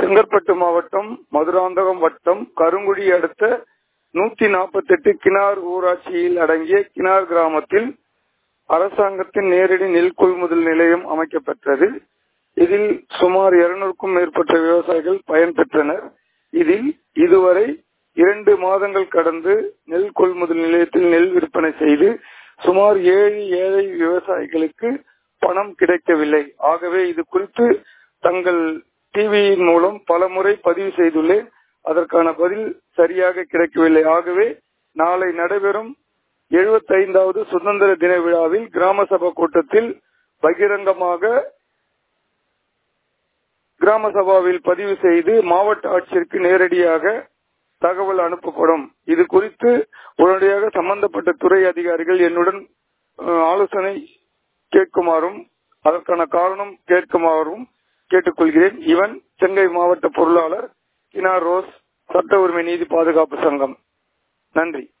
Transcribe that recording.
செங்கற்பட்டு மாவட்டம் மதுராந்தகம் வட்டம் கருங்குடி அடுத்த நூத்தி நாற்பத்தி எட்டு கினார் ஊராட்சியில் அடங்கிய கினார் கிராமத்தில் அரசாங்கத்தின் நேரடி நெல் கொள்முதல் நிலையம் அமைக்கப்பெற்றது இதில் சுமார் இருநூறுக்கும் மேற்பட்ட விவசாயிகள் பயன்பெற்றனர் இதில் இதுவரை இரண்டு மாதங்கள் கடந்து நெல் கொள்முதல் நிலையத்தில் நெல் விற்பனை செய்து சுமார் ஏழு ஏழை விவசாயிகளுக்கு பணம் கிடைக்கவில்லை ஆகவே இது குறித்து தங்கள் டிவியின் மூலம் பல முறை பதிவு செய்துள்ளேன் அதற்கான பதில் சரியாக கிடைக்கவில்லை ஆகவே நாளை நடைபெறும் எழுபத்தைந்தாவது சுதந்திர தின விழாவில் கிராம சபா கூட்டத்தில் பகிரங்கமாக கிராம சபாவில் பதிவு செய்து மாவட்ட ஆட்சியருக்கு நேரடியாக தகவல் அனுப்பப்படும் இது குறித்து உடனடியாக சம்பந்தப்பட்ட துறை அதிகாரிகள் என்னுடன் ஆலோசனை கேட்குமாறும் அதற்கான காரணம் கேட்குமாறும் கேட்டுக்கொள்கிறேன் இவன் செங்கை மாவட்ட பொருளாளர் கினார் ரோஸ் சட்ட உரிமை நீதி பாதுகாப்பு சங்கம் நன்றி